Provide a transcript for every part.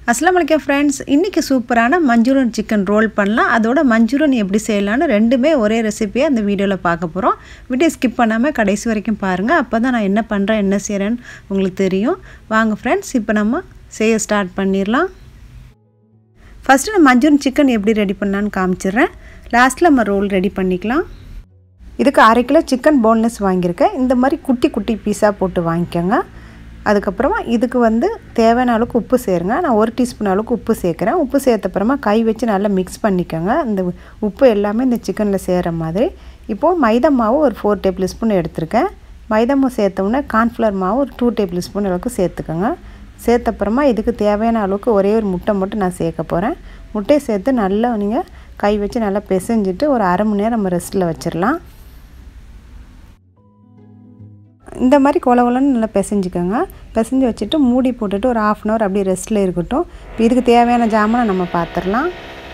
அஸ்லாம் வலைக்கம் ஃப்ரெண்ட்ஸ் இன்றைக்கி சூப்பரான மஞ்சூரியன் சிக்கன் ரோல் பண்ணலாம் அதோட மஞ்சூரியன் எப்படி செய்யலான்னு ரெண்டுமே ஒரே ரெசிபியாக அந்த வீடியோவில் பார்க்க போகிறோம் வீடியோ ஸ்கிப் பண்ணாமல் கடைசி வரைக்கும் பாருங்கள் அப்போ தான் நான் என்ன பண்ணுறேன் என்ன செய்கிறேன்னு உங்களுக்கு தெரியும் வாங்க ஃப்ரெண்ட்ஸ் இப்போ நம்ம செய்ய ஸ்டார்ட் பண்ணிடலாம் ஃபஸ்ட்டு நான் மஞ்சூரியன் சிக்கன் எப்படி ரெடி பண்ணலான்னு காமிச்சிடுறேன் லாஸ்ட்டில் நம்ம ரோல் ரெடி பண்ணிக்கலாம் இதுக்கு அரை கிலோ சிக்கன் போன்லெஸ் வாங்கியிருக்கேன் இந்த மாதிரி குட்டி குட்டி பீஸாக போட்டு வாங்கிக்கோங்க அதுக்கப்புறமா இதுக்கு வந்து தேவையான அளவுக்கு உப்பு சேருங்க நான் ஒரு டீஸ்பூன் அளவுக்கு உப்பு சேர்க்குறேன் உப்பு சேர்த்தப்புறமா கை வச்சு நல்லா மிக்ஸ் பண்ணிக்கோங்க இந்த உப்பு எல்லாமே இந்த சிக்கனில் சேர்கிற மாதிரி இப்போது மைதா மாவு ஒரு ஃபோர் டேபிள் ஸ்பூன் எடுத்திருக்கேன் மைதா மாவு சேர்த்தோம்னா கார்ன்ஃப்ளவர் மாவு ஒரு டூ டேபிள் ஸ்பூன் அளவுக்கு சேர்த்துக்கோங்க சேர்த்தப்புறமா இதுக்கு தேவையான அளவுக்கு ஒரே ஒரு முட்டை மட்டும் நான் சேர்க்க போகிறேன் முட்டையை சேர்த்து நல்லா நீங்கள் கை வச்சு நல்லா பிசைஞ்சிட்டு ஒரு அரை மணி நேரம் நம்ம ரெஸ்ட்டில் வச்சிடலாம் இந்த மாதிரி கொல கொலன்னு நல்லா பிசைஞ்சிக்கோங்க பிசைஞ்சு வச்சுட்டு மூடி போட்டுட்டு ஒரு ஆஃப் அன் ஹவர் அப்படியே ரெஸ்ட்டில் இருக்கட்டும் இப்போ இதுக்கு தேவையான ஜாமானை நம்ம பார்த்துடலாம்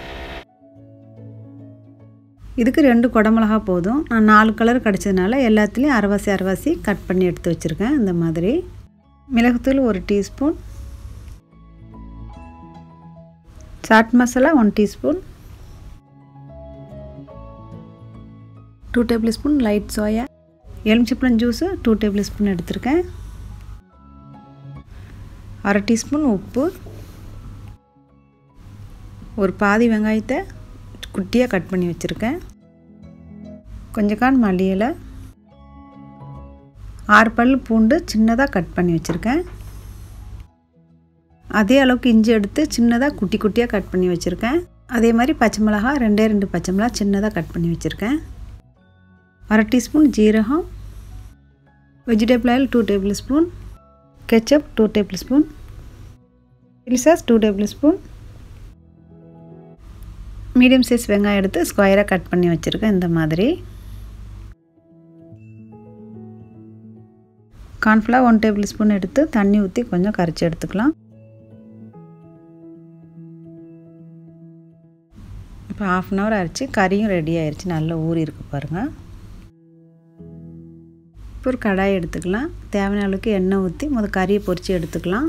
இதுக்கு ரெண்டு குடமிளகா போதும் நான் நாலு கலர் கிடச்சதுனால எல்லாத்துலேயும் அரைவாசி அரைவாசி கட் பண்ணி எடுத்து வச்சுருக்கேன் இந்த மாதிரி மிளகுத்தூள் ஒரு teaspoon chaat masala one teaspoon two tablespoon light soya எலுமிச்சப்பழம் ஜூஸு டூ டேபிள் ஸ்பூன் எடுத்திருக்கேன் அரை டீஸ்பூன் உப்பு ஒரு பாதி வெங்காயத்தை குட்டியாக கட் பண்ணி வச்சுருக்கேன் கொஞ்சம் கான் மல்லி இலை ஆறு பல் பூண்டு சின்னதாக கட் பண்ணி வச்சுருக்கேன் அதே அளவுக்கு இஞ்சி எடுத்து சின்னதாக குட்டி குட்டியாக கட் பண்ணி வச்சுருக்கேன் அதே மாதிரி பச்சை மிளகா ரெண்டே ரெண்டு பச்சை மிளகா சின்னதாக கட் பண்ணி வச்சுருக்கேன் அரை டீஸ்பூன் ஜீரகம் vegetable oil two tablespoon ketchup two tablespoon chilli sauce two tablespoon medium size வெங்காயம் எடுத்து ஸ்கொயராக கட் பண்ணி வச்சுருக்கேன் இந்த மாதிரி கார்ன்ஃப்ளவர் ஒன் டேபிள் ஸ்பூன் எடுத்து தண்ணி ஊற்றி கொஞ்சம் கரைச்சி எடுத்துக்கலாம் இப்போ ஆஃப் அன் ஹவர் அரைச்சி கறியும் ரெடி ஆயிடுச்சு நல்லா ஊறி இருக்கு பாருங்கள் இப்போ ஒரு கடாய் எடுத்துக்கலாம் தேவையான அளவுக்கு எண்ணெய் ஊற்றி முதல் கறியை பொரித்து எடுத்துக்கலாம்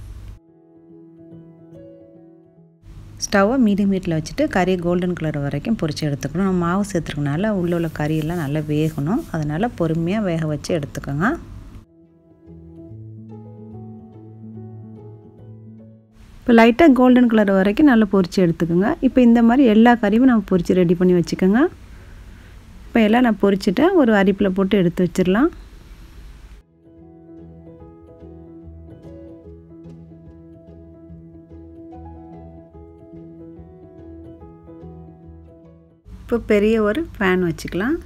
ஸ்டவ்வை மீடியம் ஹீட்டில் வச்சுட்டு கறியை கோல்டன் கலர் வரைக்கும் பொரித்து எடுத்துக்கணும் நம்ம மாவு சேர்த்துருக்கனால உள்ளே உள்ள கறியெல்லாம் நல்லா வேகணும் அதனால் பொறுமையாக வேக வச்சு எடுத்துக்கோங்க இப்போ லைட்டாக கோல்டன் கலர் வரைக்கும் நல்லா பொரித்து எடுத்துக்கோங்க இப்போ இந்த மாதிரி எல்லா கறியும் நம்ம பொரித்து ரெடி பண்ணி வச்சுக்கோங்க இப்போ எல்லாம் நான் பொரிச்சிட்டேன் ஒரு அரிப்பில் போட்டு எடுத்து வச்சிடலாம் இப்போ பெரிய ஒரு ஃபேன் வச்சுக்கலாம்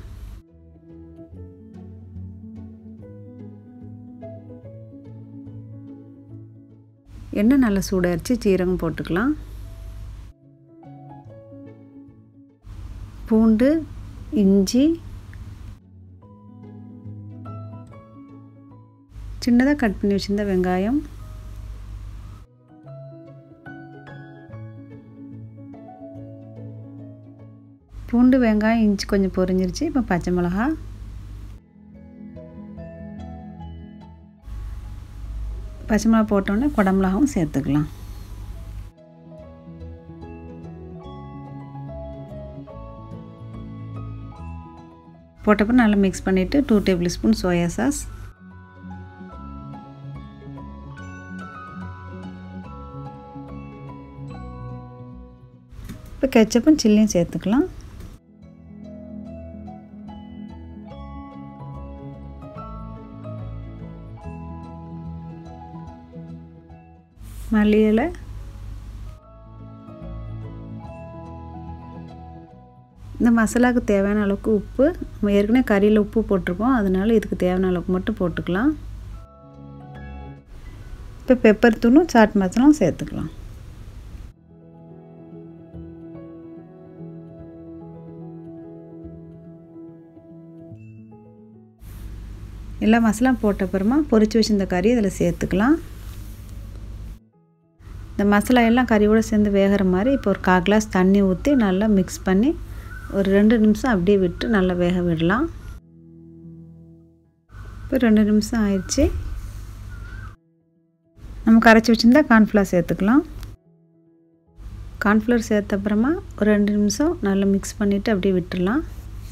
எண்ணெய் நல்லா சூடாயிருச்சு சீரகம் போட்டுக்கலாம் பூண்டு இஞ்சி சின்னதாக கட் பண்ணி வச்சுருந்த வெங்காயம் பூண்டு வெங்காயம் இஞ்சி கொஞ்சம் பொரிஞ்சிருச்சு இப்போ பச்சை மிளகா பச்சை மிளகா போட்டோன்னே குடமிளகாவும் சேர்த்துக்கலாம் போட்டப்போ நல்லா மிக்ஸ் பண்ணிவிட்டு two tablespoon soya sauce இப்போ கெச்சப்பும் சில்லியும் சேர்த்துக்கலாம் மல்லி இலை இந்த மசாலாவுக்கு தேவையான அளவுக்கு உப்பு நம்ம ஏற்கனவே கறியில் உப்பு போட்டிருக்கோம் அதனால் இதுக்கு தேவையான அளவுக்கு மட்டும் போட்டுக்கலாம் இப்போ பெப்பர் தூளும் சாட் மசாலாவும் சேர்த்துக்கலாம் எல்லா மசாலா போட்ட அப்புறமா பொரிச்சு வச்சுருந்த கறி இதில் சேர்த்துக்கலாம் இந்த மசாலா எல்லாம் கறியோடு சேர்ந்து வேகிற மாதிரி இப்போ ஒரு கால் கிளாஸ் தண்ணி ஊற்றி நல்லா மிக்ஸ் பண்ணி ஒரு ரெண்டு நிமிஷம் அப்படியே விட்டு நல்லா வேக விடலாம் இப்போ ரெண்டு நிமிஷம் ஆயிடுச்சு நம்ம கரைச்சி வச்சுருந்தா கார்ன்ஃப்ளவர் சேர்த்துக்கலாம் கார்ன்ஃப்ளவர் சேர்த்த அப்புறமா ஒரு ரெண்டு நிமிஷம் நல்லா மிக்ஸ் பண்ணிவிட்டு அப்படியே விட்டுடலாம்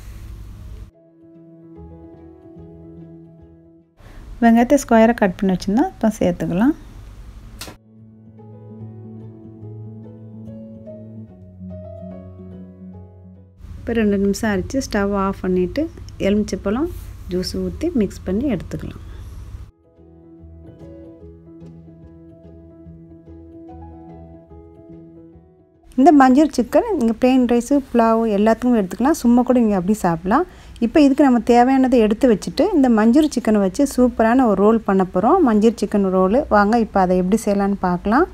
வெங்காயத்தை ஸ்கொயராக கட் பண்ணி வச்சுருந்தா இப்போ சேர்த்துக்கலாம் இப்போ ரெண்டு நிமிஷம் அரைச்சி ஸ்டவ் ஆஃப் பண்ணிவிட்டு எலுமிச்சப்பழம் ஜூஸ் ஊற்றி மிக்ஸ் பண்ணி எடுத்துக்கலாம் இந்த மஞ்சள் சிக்கன் நீங்கள் ப்ளெயின் ரைஸு புலாவு எல்லாத்துக்கும் எடுத்துக்கலாம் சும்மா கூட நீங்கள் அப்படி சாப்பிட்லாம் இப்போ இதுக்கு நம்ம தேவையானதை எடுத்து வச்சுட்டு இந்த மஞ்சள் சிக்கனை வச்சு சூப்பரான ஒரு ரோல் பண்ண போகிறோம் மஞ்சள் சிக்கன் ரோல் வாங்க இப்போ அதை எப்படி செய்யலான்னு பார்க்கலாம்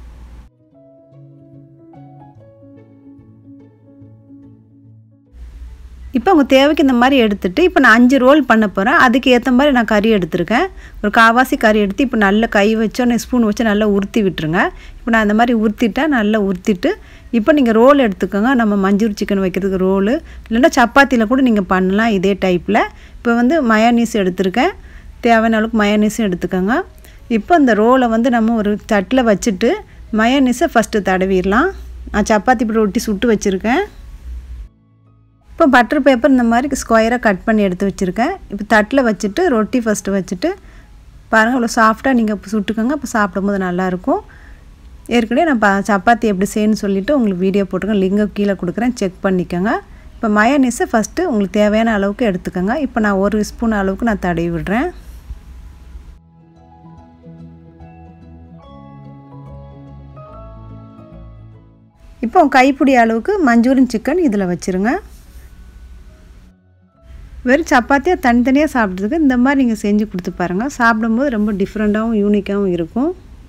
இப்போ உங்கள் தேவைக்கு இந்த மாதிரி எடுத்துகிட்டு இப்போ நான் அஞ்சு ரோல் பண்ண போகிறேன் அதுக்கு ஏற்ற மாதிரி நான் கறி எடுத்திருக்கேன் ஒரு காவாசி கறி எடுத்து இப்போ நல்லா கை வச்சோ நான் ஸ்பூன் வச்சு நல்லா உருத்தி விட்டுருங்க இப்போ நான் அந்த மாதிரி உருத்திட்டேன் நல்லா உருத்திட்டு இப்போ நீங்கள் ரோல் எடுத்துக்கோங்க நம்ம மஞ்சூர் சிக்கன் வைக்கிறதுக்கு ரோலு இல்லைன்னா சப்பாத்தியில் கூட நீங்கள் பண்ணலாம் இதே டைப்பில் இப்போ வந்து மயோனீஸ் எடுத்திருக்கேன் தேவையான அளவுக்கு மயோனீஸும் எடுத்துக்கோங்க இப்போ இந்த ரோலை வந்து நம்ம ஒரு தட்டில் வச்சுட்டு மயோனீஸை ஃபஸ்ட்டு தடவிடலாம் நான் சப்பாத்தி இப்படி ஒட்டி சுட்டு வச்சுருக்கேன் இப்போ பட்டர் பேப்பர் இந்த மாதிரி ஸ்கொயராக கட் பண்ணி எடுத்து வச்சுருக்கேன் இப்போ தட்டில் வச்சுட்டு ரொட்டி ஃபஸ்ட்டு வச்சுட்டு பாருங்கள் இவ்வளோ சாஃப்டாக நீங்கள் சுட்டுக்கோங்க அப்போ சாப்பிடும்போது நல்லாயிருக்கும் ஏற்கனவே நான் ப சப்பாத்தி எப்படி செய்யணும்னு சொல்லிவிட்டு உங்களுக்கு வீடியோ போட்டுருக்கேன் லிங்கை கீழே கொடுக்குறேன் செக் பண்ணிக்கோங்க இப்போ மயோனீஸை ஃபஸ்ட்டு உங்களுக்கு தேவையான அளவுக்கு எடுத்துக்கோங்க இப்போ நான் ஒரு ஸ்பூன் அளவுக்கு நான் தடவி விடுறேன் இப்போ கைப்பிடி அளவுக்கு மஞ்சூரியன் சிக்கன் இதில் வச்சுருங்க வெறும் சப்பாத்தியாக தனித்தனியாக சாப்பிட்றதுக்கு இந்த மாதிரி நீங்கள் செஞ்சு கொடுத்து பாருங்கள் சாப்பிடும்போது ரொம்ப டிஃப்ரெண்ட்டாகவும் யூனிக்காகவும் இருக்கும்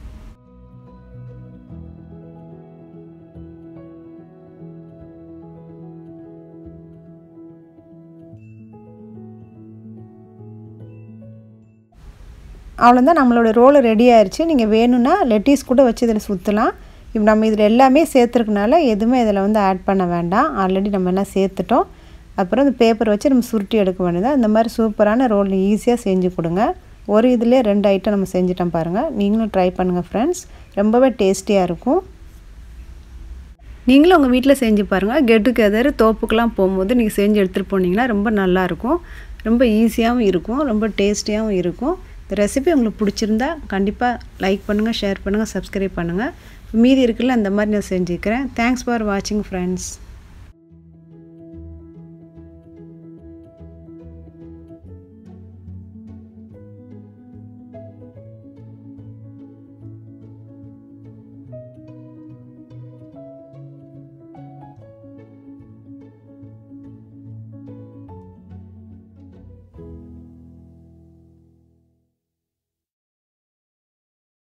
அவ்வளோதான் நம்மளோட ரோல் ரெடி ஆயிடுச்சு நீங்கள் வேணும்னா லெட்டீஸ் கூட வச்சு இதில் சுற்றலாம் இப்போ நம்ம இதில் எல்லாமே சேர்த்துருக்கனால எதுவுமே இதில் வந்து ஆட் பண்ண வேண்டாம் ஆல்ரெடி நம்ம எல்லாம் சேர்த்துட்டோம் அப்புறம் இந்த பேப்பர் வச்சு நம்ம சுருட்டி எடுக்க வேண்டியதான் இந்த மாதிரி சூப்பரான ரோல் ஈஸியாக செஞ்சு கொடுங்க ஒரு இதிலே ரெண்டு ஐட்டம் நம்ம செஞ்சிட்டோம் பாருங்கள் நீங்களும் ட்ரை பண்ணுங்கள் ஃப்ரெண்ட்ஸ் ரொம்பவே டேஸ்டியாக இருக்கும் நீங்களும் உங்கள் வீட்டில் செஞ்சு பாருங்கள் கெட் டுகெதர் தோப்புக்கெலாம் போகும்போது நீங்கள் செஞ்சு எடுத்துகிட்டு போனீங்கன்னா ரொம்ப நல்லாயிருக்கும் ரொம்ப ஈஸியாகவும் இருக்கும் ரொம்ப டேஸ்டியாகவும் இருக்கும் இந்த ரெசிபி உங்களுக்கு பிடிச்சிருந்தா கண்டிப்பாக லைக் பண்ணுங்கள் ஷேர் பண்ணுங்கள் சப்ஸ்கிரைப் பண்ணுங்கள் மீதி இருக்குல்ல அந்த மாதிரி நான் செஞ்சுக்கிறேன் தேங்க்ஸ் ஃபார் வாட்சிங் ஃப்ரெண்ட்ஸ்